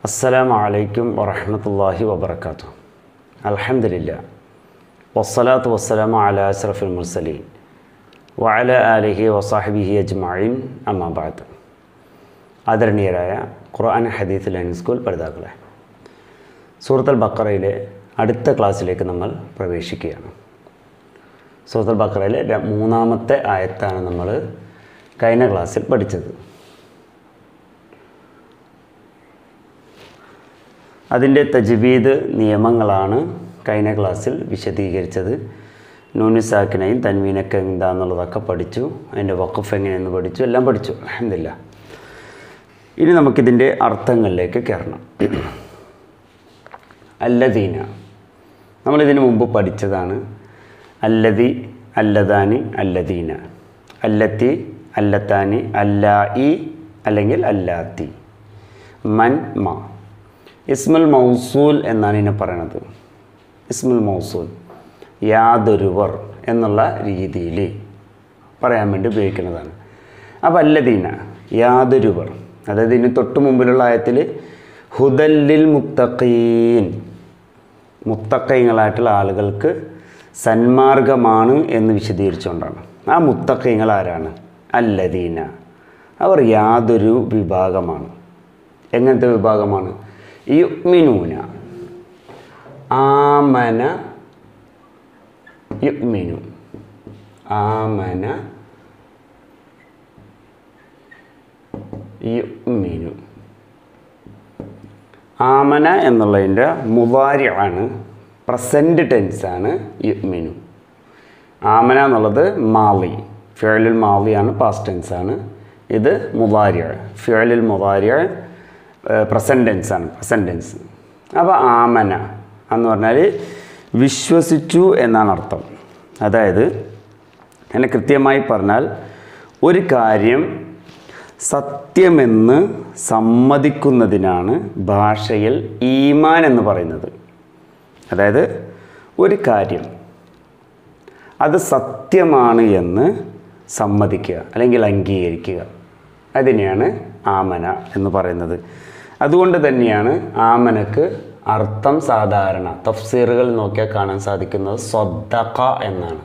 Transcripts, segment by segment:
അസ്സലാമു അലൈക്കും വറഹ്മത്തുള്ളാഹി വബർക്കാത്തു അൽഹംദുലില്ലാ വസ്സലാത്തു വസ്സലാമു അലാ അഷ്റഫിൽ മുർസലീൻ വഅല ആലിഹി വസാഹിബിഹി അജ്മഈൻ അമ്മാ ബഅദ് ആദരണീയരായ ഖുർആൻ ഹദീസ് ലേണിംഗ് സ്കൂൾ പഠിതാക്കളെ സൂറത്തുൽ ബക്കറയിലെ അടുത്ത ക്ലാസ്സിലേക്ക് നമ്മൾ പ്രവേശിക്കുകയാണ് സൂറത്തുൽ ബക്കറയിലെ ര- മൂന്നാമത്തെ ആയത്താണ് നമ്മൾ കഴിഞ്ഞ ക്ലാസ്സിൽ പഠിച്ചത് അതിൻ്റെ തജ്വീദ് നിയമങ്ങളാണ് കഴിഞ്ഞ ക്ലാസ്സിൽ വിശദീകരിച്ചത് നൂനുസാക്കിനെയും തൻവീനൊക്കെ എന്താണെന്നുള്ളതൊക്കെ പഠിച്ചു അതിൻ്റെ വഖഫ് എങ്ങനെയെന്ന് പഠിച്ചു എല്ലാം പഠിച്ചു അഹമ്മദില്ല ഇനി നമുക്കിതിൻ്റെ അർത്ഥങ്ങളിലേക്ക് കയറണം അല്ലദീന നമ്മളിതിന് മുമ്പ് പഠിച്ചതാണ് അല്ലതി അല്ലദാനി അല്ലദീന അല്ലത്തി അല്ലത്താനി അല്ലായി അല്ലെങ്കിൽ അല്ലാത്തി മൻ മ ഇസ്മുൽ മൗസൂൽ എന്നാണ് ഇതിനെ പറയണത് ഇസ്മുൽ മൗസൂൽ യാതൊരുവർ എന്നുള്ള രീതിയിൽ പറയാൻ വേണ്ടി ഉപയോഗിക്കുന്നതാണ് അപ്പോൾ അല്ലദീന യാതൊരുവർ അതായത് ഇതിന് തൊട്ട് മുമ്പിലുള്ള ആയത്തിൽ ഹുദല്ലിൽ മുത്തഖീൻ മുത്തക്കൈങ്ങളായിട്ടുള്ള ആളുകൾക്ക് സന്മാർഗമാണ് എന്ന് വിശദീകരിച്ചുകൊണ്ടാണ് ആ മുത്തക്കൈങ്ങൾ ആരാണ് അല്ലദീന അവർ യാതൊരു വിഭാഗമാണ് എങ്ങനത്തെ വിഭാഗമാണ് യുഗ്മിനൂന ആമന യുഗ്മിനു ആമന യുഗ്മിനു ആമന എന്നുള്ളതിൻ്റെ മുവാരിയാണ് പ്രസൻറ്റ് ടെൻസാണ് യുഗ്മിനു ആമന എന്നുള്ളത് മാലി ഫിയലിൽ മാലിയാണ് പാസ്റ്റ് ടെൻസാണ് ഇത് മുവാരിയ ഫിയലിൽ മുവാരിയ പ്രസൻറ്റ് ടെൻസാണ് പ്രസൻറ്റ് ടെൻസ് അപ്പോൾ ആമന എന്ന് പറഞ്ഞാൽ വിശ്വസിച്ചു എന്നാണ് അർത്ഥം അതായത് എന്നെ കൃത്യമായി പറഞ്ഞാൽ ഒരു കാര്യം സത്യമെന്ന് സമ്മതിക്കുന്നതിനാണ് ഭാഷയിൽ ഈമാൻ എന്ന് പറയുന്നത് അതായത് ഒരു കാര്യം അത് സത്യമാണ് എന്ന് സമ്മതിക്കുക അല്ലെങ്കിൽ അംഗീകരിക്കുക അതിനെയാണ് ആമന എന്ന് പറയുന്നത് അതുകൊണ്ട് തന്നെയാണ് ആമനക്ക് അർത്ഥം സാധാരണ തഫ്സീറുകൾ നോക്കിയാൽ കാണാൻ സാധിക്കുന്നത് സ്വദ്ദഖ എന്നാണ്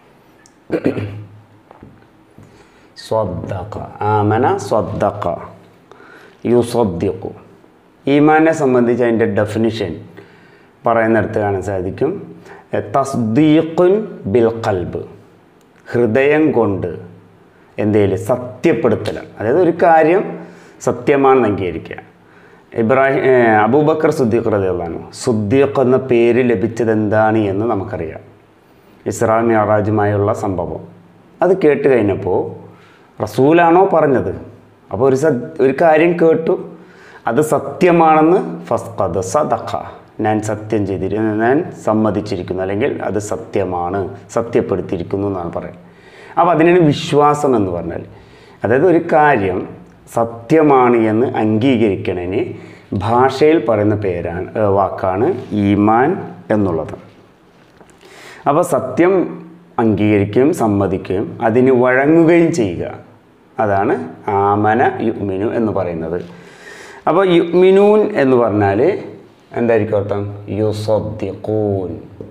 സ്വദ്ദഖ ആമന സ്വദ്ദഖ യുസ്വദ്ദിഖു ഈമാനെ സംബന്ധിച്ച് അതിൻ്റെ ഡെഫിനിഷൻ പറയുന്നിടത്ത് കാണാൻ സാധിക്കും തസ്ദീഖുൻ ബിൽ കൽബ് ഹൃദയം കൊണ്ട് എന്തേലും സത്യപ്പെടുത്തൽ അതായത് ഒരു കാര്യം സത്യമാണെന്ന് അംഗീകരിക്കുക ഇബ്രാഹിം ഏർ അബൂബക്കർ സുദ്ദീഖ് റളിയല്ലാഹു സുദ്ദീഖ് എന്ന പേര് ലഭിച്ചത് എന്താണ് എന്ന് നമുക്കറിയാം ഇസ്രാ മിയറാജുമായുള്ള സംഭവം അത് കേട്ട് കഴിഞ്ഞപ്പോൾ റസൂലാണോ പറഞ്ഞത് അപ്പോൾ ഒരു സത് ഒരു കാര്യം കേട്ടു അത് സത്യമാണെന്ന് ഫസ്ഖദ് സദഖ ഞാൻ സത്യം ചെയ്തിരിക്കുന്നു ഞാൻ സമ്മതിച്ചിരിക്കുന്നു അല്ലെങ്കിൽ അത് സത്യമാണ് സത്യപ്പെടുത്തിയിരിക്കുന്നു എന്നാണ് പറയുന്നത് അപ്പോൾ അതിനാണ് വിശ്വാസം എന്ന് പറഞ്ഞാൽ അതായത് ഒരു കാര്യം സത്യമാണ് എന്ന് അംഗീകരിക്കണതിന് ഭാഷയിൽ പറയുന്ന പേരാണ് ഏർ വാക്കാണ് ഈമാൻ എന്നുള്ളത് അപ്പോൾ സത്യം അംഗീകരിക്കുകയും സമ്മതിക്കുകയും അതിന് വഴങ്ങുകയും ചെയ്യുക അതാണ് ആമന യുഗ്മിനു എന്ന് പറയുന്നത് അപ്പോൾ യുഗ്മിനൂൻ എന്ന് പറഞ്ഞാൽ എന്തായിരിക്കും അർത്ഥം യുസദ്ദിഖൂൻ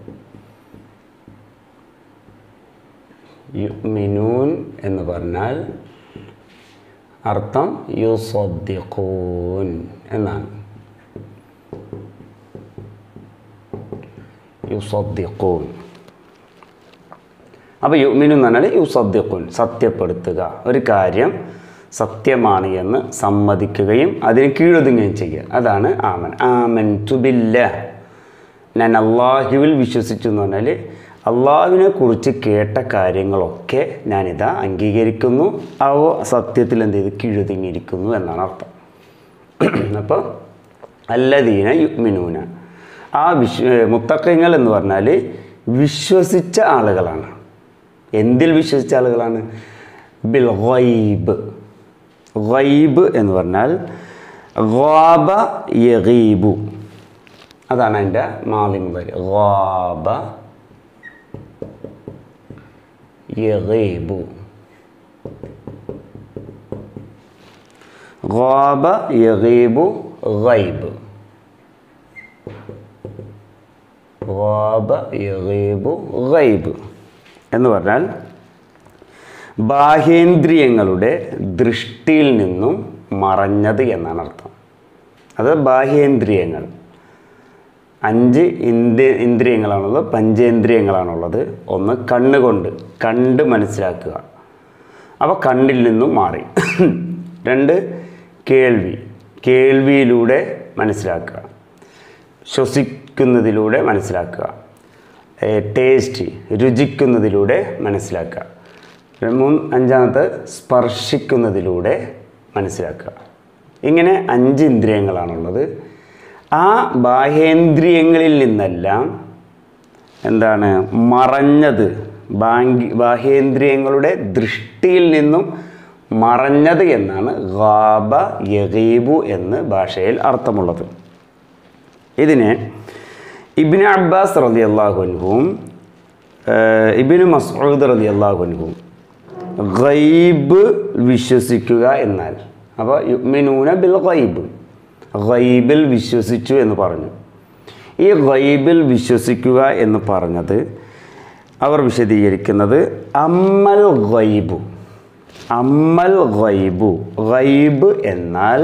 യുഗ്മിനൂൻ എന്ന് പറഞ്ഞാൽ അർത്ഥം യുസദ്ദിഖൂൻ എന്നാണ് യുസദ്ദിഖൂൻ അപ്പോൾ യുമിനു എന്ന് പറഞ്ഞാൽ യുസദ്ദിഖുൻ സത്യപ്പെടുത്തുക ഒരു കാര്യം സത്യമാണ് എന്ന് സമ്മതിക്കുകയും അതിന് കീഴൊതുങ്ങുകയും ചെയ്യുക അതാണ് ആമൻ ആമൻ തുബില്ല ഞാൻ അള്ളാഹുവിൽ വിശ്വസിച്ചു എന്ന് പറഞ്ഞാൽ അള്ളാഹുവിനെ കുറിച്ച് കേട്ട കാര്യങ്ങളൊക്കെ ഞാനിതാ അംഗീകരിക്കുന്നു അവ സത്യത്തിൽ എന്ത് ചെയ്ത് കീഴൊതുങ്ങിയിരിക്കുന്നു എന്നാണ് അർത്ഥം അപ്പോൾ അല്ലദീന യുഗ്മിനൂന ആ വിശ്വ മുത്തക്കങ്ങൾ എന്ന് പറഞ്ഞാൽ വിശ്വസിച്ച ആളുകളാണ് എന്തിൽ വിശ്വസിച്ച ആളുകളാണ് ബിൽ ഗൈബ് ഗൈബ് എന്ന് പറഞ്ഞാൽ ഗാബ യഗീബു അതാണ് അതിൻ്റെ മാലി മുതൽ ഗാബ യഗീബു ഗാബ യഗീബു ഗൈബ് ഗാബ യഗീബു ഗൈബ് എന്ന് പറഞ്ഞാൽ ബാഹ്യേന്ദ്രിയങ്ങളുടെ ദൃഷ്ടിയിൽ നിന്നും മറഞ്ഞത് എന്നാണ് അർത്ഥം അത് ബാഹ്യേന്ദ്രിയങ്ങൾ അഞ്ച് ഇന്ദ്രിയ ഇന്ദ്രിയങ്ങളാണുള്ളത് പഞ്ചേന്ദ്രിയങ്ങളാണുള്ളത് ഒന്ന് കണ്ണുകൊണ്ട് കണ്ട് മനസ്സിലാക്കുക അപ്പോൾ കണ്ണിൽ നിന്നും മാറി രണ്ട് കേൾവി കേൾവിയിലൂടെ മനസ്സിലാക്കുക ശ്വസിക്കുന്നതിലൂടെ മനസ്സിലാക്കുക ഏ, ടേസ്റ്റ് രുചിക്കുന്നതിലൂടെ മനസ്സിലാക്കുക മൂന്ന് അഞ്ചാമത്തെ സ്പർശിക്കുന്നതിലൂടെ മനസ്സിലാക്കുക ഇങ്ങനെ അഞ്ച് ഇന്ദ്രിയങ്ങളാണുള്ളത് ആ ബാഹ്യേന്ദ്രിയങ്ങളിൽ നിന്നെല്ലാം എന്താണ് മറഞ്ഞത് ബാങ്കി ബാഹ്യേന്ദ്രിയങ്ങളുടെ ദൃഷ്ടിയിൽ നിന്നും മറഞ്ഞത് എന്നാണ് ഗാബ യഗീബു എന്ന് ഭാഷയിൽ അർത്ഥമുള്ളത് ഇതിനെ ഇബിന് അബ്ബാസ് റതി അള്ളാഹുൻഹും ഇബിന് മസൂദ് റതി അള്ളാഹുൻഹും ഗൈബ് വിശ്വസിക്കുക എന്നാൽ അപ്പോൾ യുഗ്മിനൂന ബിൽ ഗൈബ് ഗൈബിൽ വിശ്വസിച്ചു എന്ന് പറഞ്ഞു ഈ ഗൈബിൽ വിശ്വസിക്കുക എന്ന് പറഞ്ഞത് അവർ വിശദീകരിക്കുന്നത് അമ്മൽ ഗൈബു അമ്മൽ ഗൈബു ഗൈബ് എന്നാൽ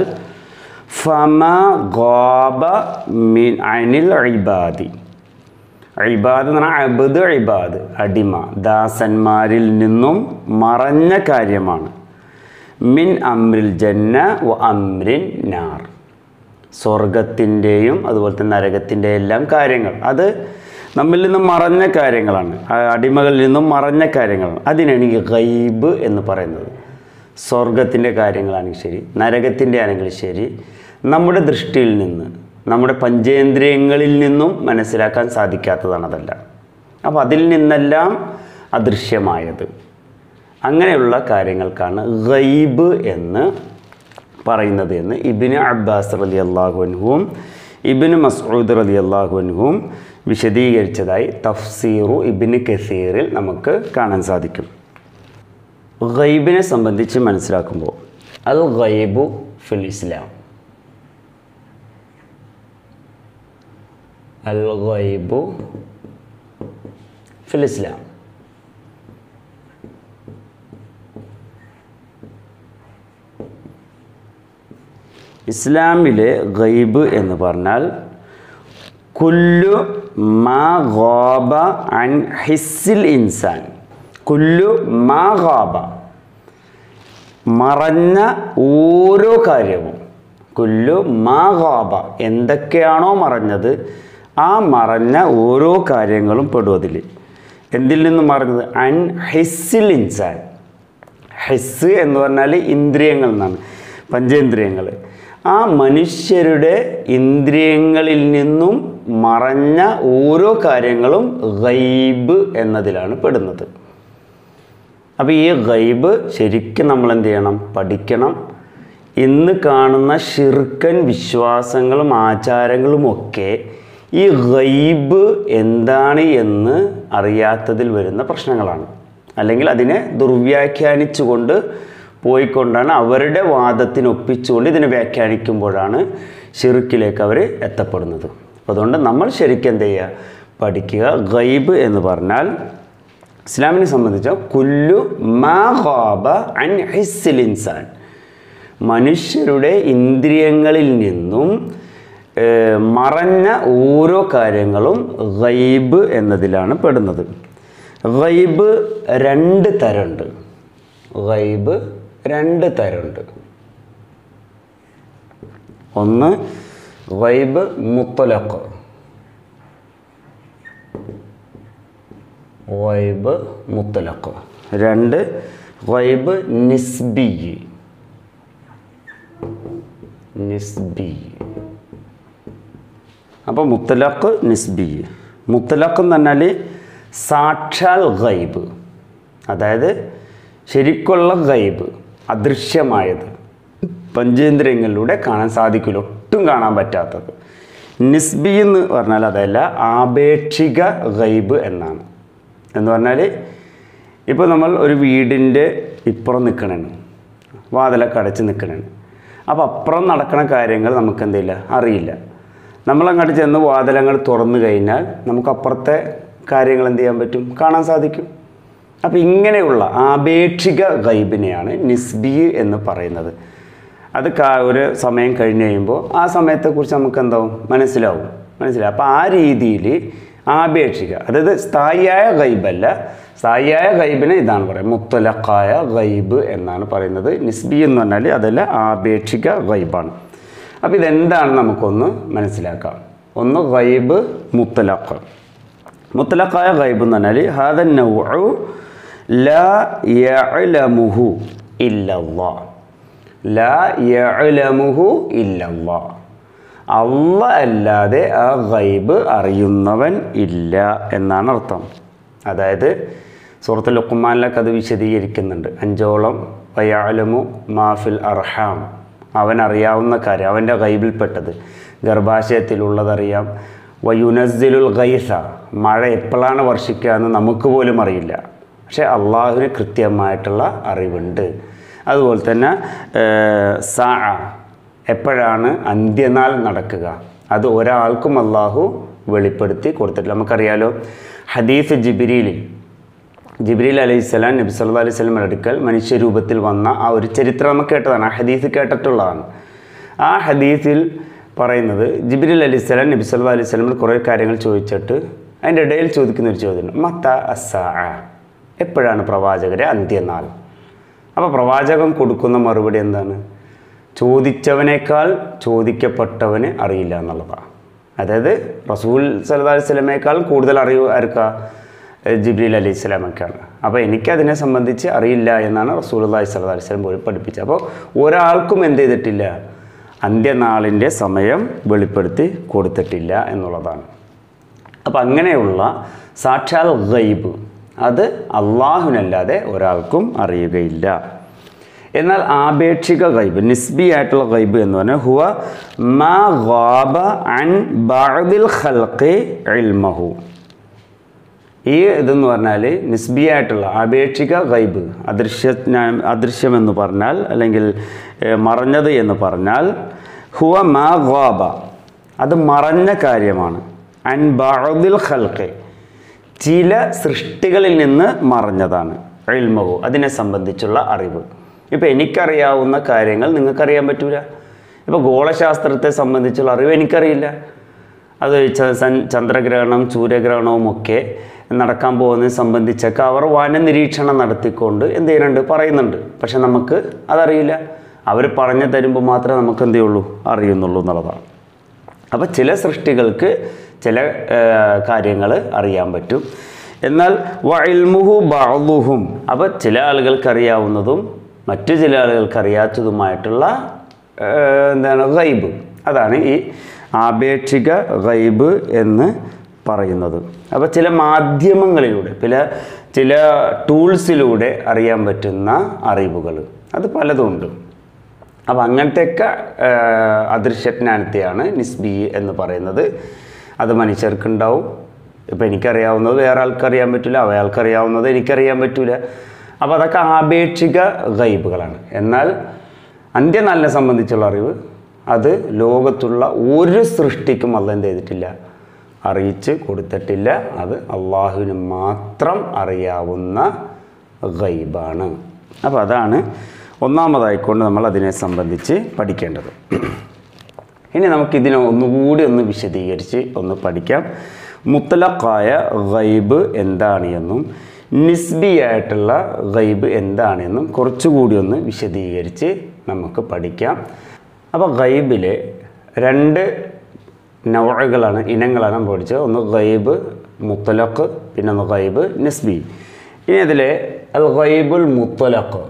ഫമ ഗോബ മിൻ അനിൽ ഇബാദി ഇബാദ് എന്ന് പറഞ്ഞാൽ അബദ് ഇബാദ് അടിമ ദാസന്മാരിൽ നിന്നും മറഞ്ഞ കാര്യമാണ് മിൻ അമ്രിൽ ജന്ന വ അമ്രിൻ നാർ സ്വർഗത്തിൻ്റെയും അതുപോലെ തന്നെ നരകത്തിൻ്റെ എല്ലാം കാര്യങ്ങൾ അത് നമ്മിൽ നിന്നും മറഞ്ഞ കാര്യങ്ങളാണ് ആ അടിമകളിൽ നിന്നും മറഞ്ഞ കാര്യങ്ങളാണ് അതിനാണ് ഈ ഗൈബ് എന്ന് പറയുന്നത് സ്വർഗത്തിൻ്റെ കാര്യങ്ങളാണെങ്കിൽ ശരി നരകത്തിൻ്റെ ആണെങ്കിൽ ശരി നമ്മുടെ ദൃഷ്ടിയിൽ നിന്ന് നമ്മുടെ പഞ്ചേന്ദ്രിയങ്ങളിൽ നിന്നും മനസ്സിലാക്കാൻ സാധിക്കാത്തതാണ് അതെല്ലാം അപ്പോൾ അതിൽ നിന്നെല്ലാം അദൃശ്യമായത് അങ്ങനെയുള്ള കാര്യങ്ങൾക്കാണ് ഗൈബ് എന്ന് പറയുന്നത് എന്ന് ഇബിന് അബ്ബാസ് റലി അള്ളാഹുൻഹുവും ഇബിന് മസ്ഊദ് റലി അള്ളാഹുൻഹുവും വിശദീകരിച്ചതായി തഫ്സീറു ഇബിന് കസീറിൽ നമുക്ക് കാണാൻ സാധിക്കും ഗൈബിനെ സംബന്ധിച്ച് മനസ്സിലാക്കുമ്പോൾ അൽ ഗൈബു ഫിൽ ഇസ്ലാം അൽ ഗൈബു ഫിൽ ഇസ്ലാം ഇസ്ലാമിലെ ഗൈബ് എന്ന് പറഞ്ഞാൽ കുല്ലു മാ ഗോബ അൻ ഹിസ്സിൽ ഇൻസാൻ കുല്ലു മാ ഗോബ മറഞ്ഞ ഓരോ കാര്യവും കുല്ലു മാ ഗോബ എന്തൊക്കെയാണോ മറഞ്ഞത് ആ മറഞ്ഞ ഓരോ കാര്യങ്ങളും പെടും അതിൽ എന്തിൽ നിന്നും മറഞ്ഞത് അൻ ഹിസ്സിൽ ഇൻസാൻ ഹെസ് എന്ന് പറഞ്ഞാൽ ഇന്ദ്രിയങ്ങൾ എന്നാണ് പഞ്ചേന്ദ്രിയങ്ങൾ ആ മനുഷ്യരുടെ ഇന്ദ്രിയങ്ങളിൽ നിന്നും മറഞ്ഞ ഓരോ കാര്യങ്ങളും ഗൈബ് എന്നതിലാണ് പെടുന്നത് അപ്പോൾ ഈ ഗൈബ് ശരിക്കും നമ്മൾ എന്ത് ചെയ്യണം പഠിക്കണം ഇന്ന് കാണുന്ന ഷിർക്കൻ വിശ്വാസങ്ങളും ആചാരങ്ങളും ഒക്കെ ഈ ഗൈബ് എന്താണ് എന്ന് അറിയാത്തതിൽ വരുന്ന പ്രശ്നങ്ങളാണ് അല്ലെങ്കിൽ അതിനെ ദുർവ്യാഖ്യാനിച്ചുകൊണ്ട് പോയിക്കൊണ്ടാണ് അവരുടെ വാദത്തിന് ഒപ്പിച്ചുകൊണ്ട് ഇതിനെ വ്യാഖ്യാനിക്കുമ്പോഴാണ് ഷിർക്കിലേക്ക് അവർ എത്തപ്പെടുന്നത് അപ്പോൾ അതുകൊണ്ട് നമ്മൾ ശരിക്കും എന്ത് ചെയ്യുക പഠിക്കുക ഗൈബ് എന്ന് പറഞ്ഞാൽ ഇസ്ലാമിനെ സംബന്ധിച്ച് കുല്ലു മാ ഖാബ അൻ ഹിസ്സിൽ ഇൻസാൻ മനുഷ്യരുടെ ഇന്ദ്രിയങ്ങളിൽ നിന്നും ഏഹ്, മറഞ്ഞ ഓരോ കാര്യങ്ങളും ഗൈബ് എന്നതിലാണ് പെടുന്നത് ഗൈബ് രണ്ട് തരമുണ്ട് ഗൈബ് രണ്ട് തരമുണ്ട് ഒന്ന് ഗൈബ് മുത്തലഖ് ഗൈബ് മുത്തലഖ് രണ്ട് ഗൈബ് നിസ്ബി നിസ്ബി അപ്പോൾ മുത്തലഖ് നിസ്ബി മുത്തലഖ് എന്ന് പറഞ്ഞാൽ സാക്ഷാൽ ഗൈബ് അതായത് ശരിക്കുള്ള ഗൈബ് അദൃശ്യമായത് പഞ്ചേന്ദ്രിയങ്ങളിലൂടെ കാണാൻ സാധിക്കില്ല ഒട്ടും കാണാൻ പറ്റാത്തത് നിസ്ബി എന്ന് പറഞ്ഞാൽ അതല്ല ആപേക്ഷിക ഗൈബ് എന്നാണ് എന്ന് പറഞ്ഞാൽ ഇപ്പോൾ നമ്മൾ ഒരു വീടിൻ്റെ ഇപ്പുറം നിൽക്കണേണ് വാതിലൊക്കെ അടച്ച് നിൽക്കണേണ് അപ്പോൾ അപ്പുറം നടക്കുന്ന കാര്യങ്ങൾ നമുക്ക് എന്തില്ല അറിയില്ല നമ്മളങ്ങോട്ട് ചെന്ന് വാതിലങ്ങൾ തുറന്നു കഴിഞ്ഞാൽ നമുക്ക് അപ്പുറത്തെ കാര്യങ്ങൾ എന്ത് ചെയ്യാൻ പറ്റും കാണാൻ സാധിക്കും അപ്പോൾ ഇങ്ങനെയുള്ള ആപേക്ഷിക ഗൈബിനെയാണ് നിസ്ബി എന്ന് പറയുന്നത് അത് കാ ഒരു സമയം കഴിഞ്ഞ് കഴിയുമ്പോൾ ആ സമയത്തെക്കുറിച്ച് നമുക്ക് എന്താവും മനസ്സിലാവും മനസ്സിലാവും അപ്പോൾ ആ രീതിയിൽ ആപേക്ഷിക അതായത് സ്ഥായിയായ ഗൈബല്ല സ്ഥായിയായ ഗൈബിനെ ഇതാണ് പറയുന്നത് മുത്തലക്കായ ഗൈബ് എന്നാണ് പറയുന്നത് നിസ്ബി എന്ന് പറഞ്ഞാൽ അതല്ല ആപേക്ഷിക ഗൈബാണ് അപ്പോൾ ഇതെന്താണെന്ന് നമുക്കൊന്ന് മനസ്സിലാക്കാം ഒന്ന് ഗൈബ് മുത്തലഖ് മുത്തലഖായ ഗൈബ് എന്ന് പറഞ്ഞാൽ ഹാദ നൗഉ ലാ യഅലമുഹു ഇല്ലല്ലാഹ് ലാ യഅലമുഹു ഇല്ലല്ലാഹ് അല്ല അല്ലാതെ ആ ഗൈബ് അറിയുന്നവൻ ഇല്ല എന്നാണ് അർത്ഥം അതായത് സൂറത്ത് ലുക്കുമാനിലൊക്കെ അത് വിശദീകരിക്കുന്നുണ്ട് അഞ്ചോളം വയാലമു മാഫിൽ അർഹാം അവൻ അറിയാവുന്ന കാര്യം അവൻ്റെ ഗൈബിൽപ്പെട്ടത് ഗർഭാശയത്തിലുള്ളതറിയാം വയുനസിലുൽ ഗൈസ മഴ എപ്പോഴാണ് വർഷിക്കുക എന്ന് നമുക്ക് പോലും അറിയില്ല പക്ഷേ അള്ളാഹുവിന് കൃത്യമായിട്ടുള്ള അറിവുണ്ട് അതുപോലെ തന്നെ സാ എപ്പോഴാണ് അന്ത്യനാൾ നടക്കുക അത് ഒരാൾക്കും അള്ളാഹു വെളിപ്പെടുത്തി കൊടുത്തിട്ടില്ല നമുക്കറിയാലോ ഹദീഫ് ജിബിരിയിൽ ജിബ്രീൽ അലൈഹി സ്വലാം നബി സല്ലാ അലൈഹി സ്വലം അടുക്കൽ മനുഷ്യരൂപത്തിൽ വന്ന ആ ഒരു ചരിത്രം നമുക്ക് കേട്ടതാണ് ആ ഹദീസ് കേട്ടിട്ടുള്ളതാണ് ആ ഹദീസിൽ പറയുന്നത് ജിബ്രീൽ അലൈഹി സ്വലാം നബി സല്ലാ അലൈഹി സ്വലമിൽ കുറേ കാര്യങ്ങൾ ചോദിച്ചിട്ട് അതിൻ്റെ ഇടയിൽ ചോദിക്കുന്ന ഒരു ചോദ്യം മത്ത അസാ എപ്പോഴാണ് പ്രവാചകരെ അന്ത്യനാൾ അപ്പോൾ പ്രവാചകൻ കൊടുക്കുന്ന മറുപടി എന്താണ് ചോദിച്ചവനേക്കാൾ ചോദിക്കപ്പെട്ടവന് അറിയില്ല എന്നുള്ളതാണ് അതായത് റസൂൽ സല്ലല്ലാഹു അലൈഹി സ്വലമേക്കാൾ കൂടുതൽ അറിവ് ആർക്കാ ജിബ്രീൽ അലൈഹി സ്വലാമൊക്കെയാണ് അപ്പോൾ എനിക്കതിനെ സംബന്ധിച്ച് അറിയില്ല എന്നാണ് റസൂൽ അള്ളാഹി സ്വല്ലല്ലാഹു അലൈഹി സ്വലം പോയി പഠിപ്പിച്ചത് അപ്പോൾ ഒരാൾക്കും എന്ത് ചെയ്തിട്ടില്ല അന്ത്യനാളിൻ്റെ സമയം വെളിപ്പെടുത്തി കൊടുത്തിട്ടില്ല എന്നുള്ളതാണ് അപ്പം അങ്ങനെയുള്ള സാക്ഷാൽ ഗൈബ് അത് അള്ളാഹുനല്ലാതെ ഒരാൾക്കും അറിയുകയില്ല എന്നാൽ ആപേക്ഷിക ഗൈബ് നിസ്ബി ആയിട്ടുള്ള ഗൈബ് എന്ന് പറഞ്ഞാൽ ഹുവ മാ ഗാബ അൻ ബഅദിൽ ഖൽഖി ഇൽമഹു ഈ ഇതെന്ന് പറഞ്ഞാൽ നിസ്ബി ആയിട്ടുള്ള ആപേക്ഷിക ഗൈബ് അദൃശ്യ അദൃശ്യമെന്ന് പറഞ്ഞാൽ അല്ലെങ്കിൽ ഏഹ്, മറഞ്ഞത് എന്ന് പറഞ്ഞാൽ ഹുവ മാ ഗാബ അത് മറഞ്ഞ കാര്യമാണ് അൻ ബഅദിൽ ഖൽഖി ചില സൃഷ്ടികളിൽ നിന്ന് മറഞ്ഞതാണ് ഇൽമഹു അതിനെ സംബന്ധിച്ചുള്ള അറിവ് ഇപ്പോൾ എനിക്കറിയാവുന്ന കാര്യങ്ങൾ നിങ്ങൾക്കറിയാൻ പറ്റൂല ഇപ്പോൾ ഗോളശാസ്ത്രത്തെ സംബന്ധിച്ചുള്ള അറിവ് എനിക്കറിയില്ല അത് ച- സൻ- ചന്ദ്രഗ്രഹണം സൂര്യഗ്രഹണവും ഒക്കെ നടക്കാൻ പോകുന്നതിനെ സംബന്ധിച്ചൊക്കെ അവർ വന നിരീക്ഷണം നടത്തിക്കൊണ്ട് എന്ത് ചെയ്യുന്നുണ്ട് പറയുന്നുണ്ട് പക്ഷെ നമുക്ക് അതറിയില്ല അവർ പറഞ്ഞു തരുമ്പോൾ മാത്രമേ നമുക്ക് എന്ത് ചെയ്യുള്ളൂ അറിയുന്നുള്ളൂ എന്നുള്ളതാണ് അപ്പോൾ ചില സൃഷ്ടികൾക്ക് ചില കാര്യങ്ങൾ അറിയാൻ പറ്റും എന്നാൽ വൽമുഹു ബാളുഹും അപ്പോൾ ചില ആളുകൾക്ക് അറിയാവുന്നതും മറ്റു ചില ആളുകൾക്ക് അറിയാത്തതുമായിട്ടുള്ള ഏഹ്, എന്താണ് ഗൈബ് അതാണ് ഈ ആപേക്ഷിക ഗൈബ് എന്ന് പറയുന്നത് അപ്പോൾ ചില മാധ്യമങ്ങളിലൂടെ ചില ചില ടൂൾസിലൂടെ അറിയാൻ പറ്റുന്ന അറിവുകൾ അത് പലതുണ്ട് അപ്പോൾ അങ്ങനത്തെയൊക്കെ ആഹ്, അദൃശ്യജ്ഞാനത്തെയാണ് നിസ്ബി എന്ന് പറയുന്നത് അത് മനുഷ്യർക്കുണ്ടാവും ഇപ്പോൾ എനിക്കറിയാവുന്നത് വേറെ ആൾക്കറിയാൻ പറ്റില്ല അയാൾക്കറിയാവുന്നത് എനിക്കറിയാൻ പറ്റില്ല അപ്പോൾ അതൊക്കെ ആപേക്ഷിക ഗൈബുകളാണ് എന്നാൽ അന്ത്യനാളിനെ സംബന്ധിച്ചുള്ള അറിവ് അത് ലോകത്തുള്ള ഒരു സൃഷ്ടിക്കും അല്ല എന്ത് ചെയ്തിട്ടില്ല അറിയിച്ച് കൊടുത്തിട്ടില്ല അത് അള്ളാഹുവിന് മാത്രം അറിയാവുന്ന ഗൈബാണ് അപ്പോൾ അതാണ് ഒന്നാമതായിക്കൊണ്ട് നമ്മൾ അതിനെ സംബന്ധിച്ച് പഠിക്കേണ്ടത് ഇനി നമുക്കിതിനെ ഒന്നുകൂടി ഒന്ന് വിശദീകരിച്ച് ഒന്ന് പഠിക്കാം മുത്തലക്കായ ഗൈബ് എന്താണ് എന്നും നിസ്ബിയായിട്ടുള്ള ഗൈബ് എന്താണ് എന്നും കുറച്ചുകൂടി ഒന്ന് വിശദീകരിച്ച് നമുക്ക് പഠിക്കാം അപ്പോൾ ഗൈബിലെ രണ്ട് നവകളാണ് ഇനങ്ങളാണ് നമ്മൾ പഠിച്ചത് ഒന്ന് ഗൈബ് മുത്തലഖ് പിന്നെ ഒന്ന് ഗൈബ് നിസ്ബി ഇനി അതിലെ അൽ ഗൈബുൽ മുത്തലഖ്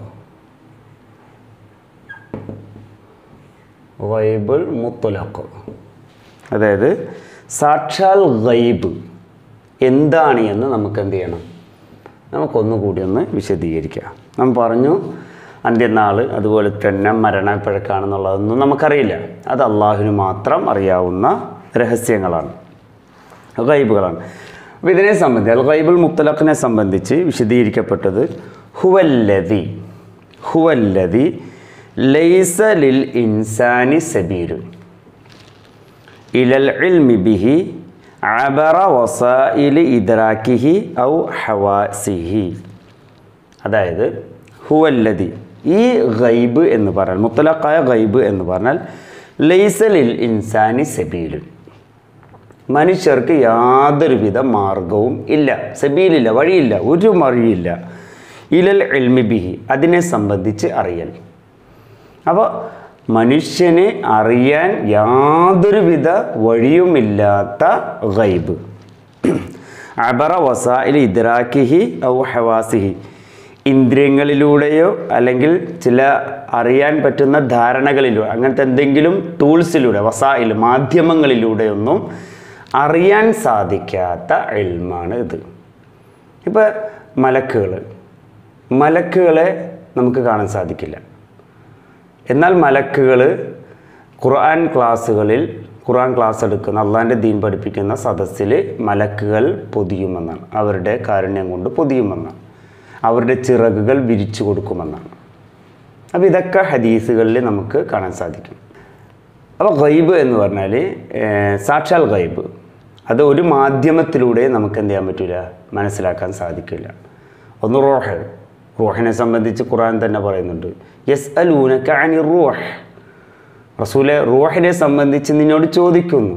ഗൈബുൽ മുത്തലഖ് അതായത് സാക്ഷാൽ ഗൈബ് എന്താണ് എന്ന് നമുക്ക് എന്ത് ചെയ്യണം നമുക്കൊന്നുകൂടി ഒന്ന് വിശദീകരിക്കാം നമ്മൾ പറഞ്ഞു അന്ത്യനാൾ അതുപോലെ തന്നെ മരണം എപ്പോഴൊക്കെയാണെന്നുള്ളതൊന്നും നമുക്കറിയില്ല അത് അള്ളാഹുവിന് മാത്രം അറിയാവുന്ന രഹസ്യങ്ങളാണ് ഗൈബുകളാണ് അപ്പോൾ ഇതിനെ സംബന്ധിച്ച് അൽ ഗൈബുൽ മുത്തലഖിനെ സംബന്ധിച്ച് വിശദീകരിക്കപ്പെട്ടത് ഹുവല്ലതി ഹുവല്ലതി ലൈസ ലിൽ ഇൻസാനി സബീലു ഇലൽ ഇൽമി ബിഹി അബറ വസായിലി ഇദ്രാക്കിഹി ഔ ഹവാസിഹി അതായത് ഹുവല്ലതി ഈ ഗൈബ് എന്ന് പറഞ്ഞാൽ മുത്തലക്കായ ഗൈബ് എന്ന് പറഞ്ഞാൽ ലൈസലിൽ ഇൻസാനി സബീലുൻ മനുഷ്യർക്ക് യാതൊരുവിധ മാർഗവും ഇല്ല സബീലില്ല വഴിയില്ല ഒരു വഴിയില്ല ഇലൽ എൽമി ബിഹി അതിനെ സംബന്ധിച്ച് അറിയൽ അപ്പോൾ മനുഷ്യന് അറിയാൻ യാതൊരുവിധ വഴിയുമില്ലാത്ത ഗൈബ് അബറ വസായിൽ ഇദ്രാക്കിഹി ഔ ഹവാസിഹി ഇന്ദ്രിയങ്ങളിലൂടെയോ അല്ലെങ്കിൽ ചില അറിയാൻ പറ്റുന്ന ധാരണകളിലോ അങ്ങനത്തെ എന്തെങ്കിലും ടൂൾസിലൂടെ വസായിൽ മാധ്യമങ്ങളിലൂടെയൊന്നും അറിയാൻ സാധിക്കാത്ത എൽമാണ് ഇത് ഇപ്പോൾ മലക്കുകൾ മലക്കുകളെ നമുക്ക് കാണാൻ സാധിക്കില്ല എന്നാൽ മലക്കുകൾ ഖുർആൻ ക്ലാസ്സുകളിൽ ഖുർആൻ ക്ലാസ് എടുക്കുന്ന അള്ളാഹിൻ്റെ ദീൻ പഠിപ്പിക്കുന്ന സദസ്സിൽ മലക്കുകൾ പൊതിയുമെന്നാണ് അവരുടെ കാരുണ്യം കൊണ്ട് പൊതിയുമെന്നാണ് അവരുടെ ചിറകുകൾ വിരിച്ചു കൊടുക്കുമെന്നാണ് അപ്പോൾ ഇതൊക്കെ ഹദീസുകളിൽ നമുക്ക് കാണാൻ സാധിക്കും അപ്പോൾ ഗൈബ് എന്ന് പറഞ്ഞാൽ ഏഹ്, സാക്ഷാൽ ഗൈബ് അത് ഒരു മാധ്യമത്തിലൂടെ നമുക്ക് എന്ത് ചെയ്യാൻ പറ്റില്ല മനസ്സിലാക്കാൻ സാധിക്കില്ല ഒന്ന് റോഹ് റൂഹിനെ സംബന്ധിച്ച് ഖുർആൻ തന്നെ പറയുന്നുണ്ട് യെസ് അലൂനക്ക അനി റൂഹ് റസൂലെ റൂഹിനെ സംബന്ധിച്ച് നിന്നോട് ചോദിക്കുന്നു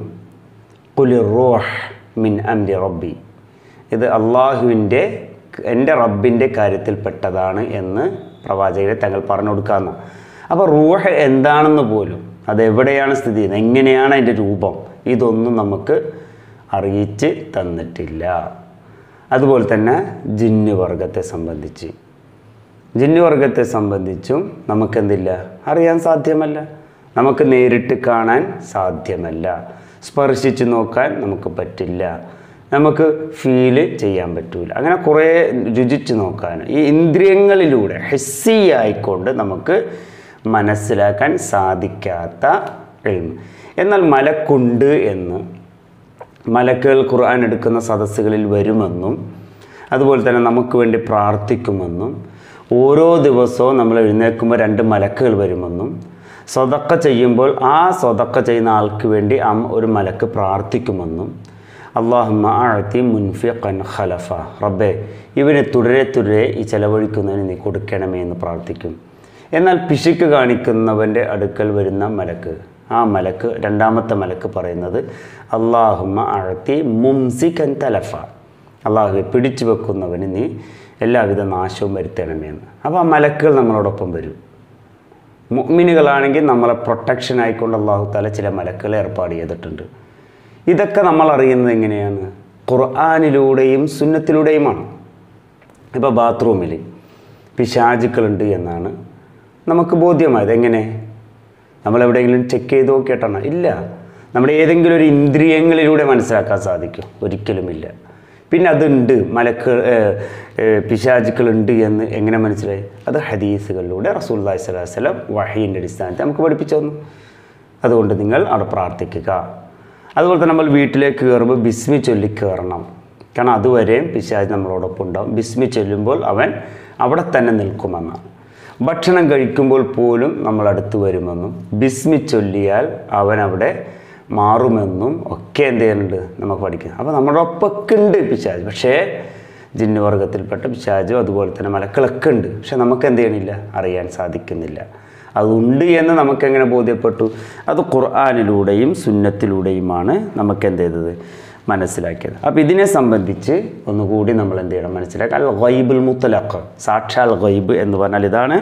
കുലി റൂഹ് മിൻ അംരി റബ്ബി ഇത് അള്ളാഹുവിൻ്റെ എൻ്റെ റബ്ബിൻ്റെ കാര്യത്തിൽപ്പെട്ടതാണ് എന്ന് പ്രവാചകരെ തങ്ങൾ പറഞ്ഞു കൊടുക്കാമെന്ന് അപ്പോൾ റൂഹ് എന്താണെന്ന് പോലും അത് എവിടെയാണ് സ്ഥിതി ചെയ്യുന്നത് എങ്ങനെയാണ് അതിൻ്റെ രൂപം ഇതൊന്നും നമുക്ക് അറിയിച്ച് തന്നിട്ടില്ല അതുപോലെ തന്നെ ജിന്ന് വർഗത്തെ സംബന്ധിച്ച് ജിന്ന് വർഗത്തെ സംബന്ധിച്ചും നമുക്കെന്തില്ല അറിയാൻ സാധ്യമല്ല നമുക്ക് നേരിട്ട് കാണാൻ സാധ്യമല്ല സ്പർശിച്ച് നോക്കാൻ നമുക്ക് പറ്റില്ല നമുക്ക് ഫീല് ചെയ്യാൻ പറ്റൂല അങ്ങനെ കുറേ രുചിച്ച് നോക്കാൻ ഈ ഇന്ദ്രിയങ്ങളിലൂടെ ഹെസ്സിയായിക്കൊണ്ട് നമുക്ക് മനസ്സിലാക്കാൻ സാധിക്കാത്ത എൽമ് എന്നാൽ മലക്കുണ്ട് എന്ന് മലക്കുകൾ ഖുർആൻ എടുക്കുന്ന സദസ്സുകളിൽ വരുമെന്നും അതുപോലെ തന്നെ നമുക്ക് വേണ്ടി പ്രാർത്ഥിക്കുമെന്നും ഓരോ ദിവസവും നമ്മൾ എഴുന്നേൽക്കുമ്പോൾ രണ്ട് മലക്കുകൾ വരുമെന്നും സ്വതക്ക ചെയ്യുമ്പോൾ ആ സ്വതക്ക ചെയ്യുന്ന ആൾക്ക് വേണ്ടി ആ ഒരു മലക്ക് പ്രാർത്ഥിക്കുമെന്നും അള്ളാഹുമ്മ ആഴ്ത്തി മുൻഫിഖൻ ഖലഫ റബ്ബെ ഇവനെ തുടരെ തുടരെ ഈ ചെലവഴിക്കുന്നതിന് നീ കൊടുക്കണമേ എന്ന് പ്രാർത്ഥിക്കും എന്നാൽ പിശുക്ക് കാണിക്കുന്നവൻ്റെ അടുക്കൽ വരുന്ന മലക്ക് ആ മലക്ക് രണ്ടാമത്തെ മലക്ക് പറയുന്നത് അള്ളാഹുമ്മ ആഴ്ത്തി മുംസിഖൻ തലഫ അള്ളാഹുവെ പിടിച്ചു വെക്കുന്നവന് നീ എല്ലാവിധ നാശവും വരുത്തണമേ എന്ന് അപ്പോൾ ആ മലക്കുകൾ നമ്മളോടൊപ്പം വരും മുഅ്മിനുകളാണെങ്കിൽ നമ്മളെ പ്രൊട്ടക്ഷൻ ആയിക്കൊണ്ട് അള്ളാഹു താല ചില മലക്കുകളെ ഏർപ്പാട് ചെയ്തിട്ടുണ്ട് ഇതൊക്കെ നമ്മൾ അറിയുന്നത് എങ്ങനെയാണ് ഖുർആാനിലൂടെയും സുന്നത്തിലൂടെയുമാണ് ഇപ്പോൾ ബാത്റൂമിൽ പിശാചുക്കളുണ്ട് എന്നാണ് നമുക്ക് ബോധ്യമായത് എങ്ങനെ നമ്മളെവിടെയെങ്കിലും ചെക്ക് ചെയ്ത് നോക്കിയിട്ടാണ് ഇല്ല നമ്മുടെ ഏതെങ്കിലും ഒരു ഇന്ദ്രിയങ്ങളിലൂടെ മനസ്സിലാക്കാൻ സാധിക്കും ഒരിക്കലുമില്ല പിന്നെ അതുണ്ട് മലക്ക് പിശാചുക്കളുണ്ട് എന്ന് എങ്ങനെ മനസ്സിലായി അത് ഹദീസുകളിലൂടെ റസൂല്ലാഹി സ്വലാഹു വസ്ലം വഹീൻ്റെ അടിസ്ഥാനത്തിൽ നമുക്ക് പഠിപ്പിച്ചു തന്നു അതുകൊണ്ട് നിങ്ങൾ അവിടെ പ്രാർത്ഥിക്കുക അതുപോലെ തന്നെ നമ്മൾ വീട്ടിലേക്ക് കയറുമ്പോൾ ബിസ്മി ചൊല്ലി കയറണം കാരണം അതുവരെയും പിശാജ് നമ്മളോടൊപ്പം ഉണ്ടാവും ബിസ്മി ചൊല്ലുമ്പോൾ അവൻ അവിടെ തന്നെ നിൽക്കുമെന്നാണ് ഭക്ഷണം കഴിക്കുമ്പോൾ പോലും നമ്മൾ അടുത്ത് വരുമെന്നും ബിസ്മി ചൊല്ലിയാൽ അവൻ അവിടെ മാറുമെന്നും ഒക്കെ എന്ത് ചെയ്യുന്നുണ്ട് നമുക്ക് പഠിക്കുന്നത് അപ്പോൾ നമ്മുടെ ഒപ്പൊക്കെ ഉണ്ട് പിശാജ് പക്ഷേ ജിന്ന് വർഗത്തിൽപ്പെട്ട പിശാജും അതുപോലെ തന്നെ മലക്കളൊക്കെ ഉണ്ട് പക്ഷെ നമുക്ക് എന്ത് ചെയ്യണില്ല അറിയാൻ സാധിക്കുന്നില്ല അതുണ്ട് എന്ന് നമുക്കെങ്ങനെ ബോധ്യപ്പെട്ടു അത് ഖുർആാനിലൂടെയും സുന്നത്തിലൂടെയുമാണ് നമുക്ക് എന്ത് ചെയ്തത് മനസ്സിലാക്കിയത് അപ്പോൾ ഇതിനെ സംബന്ധിച്ച് ഒന്നുകൂടി നമ്മൾ എന്ത് ചെയ്യണം മനസ്സിലാക്കുക അൽ ഗൈബുൽ മുത്തലഖ് സാക്ഷാൽ ഗൈബ് എന്ന് പറഞ്ഞാൽ ഇതാണ്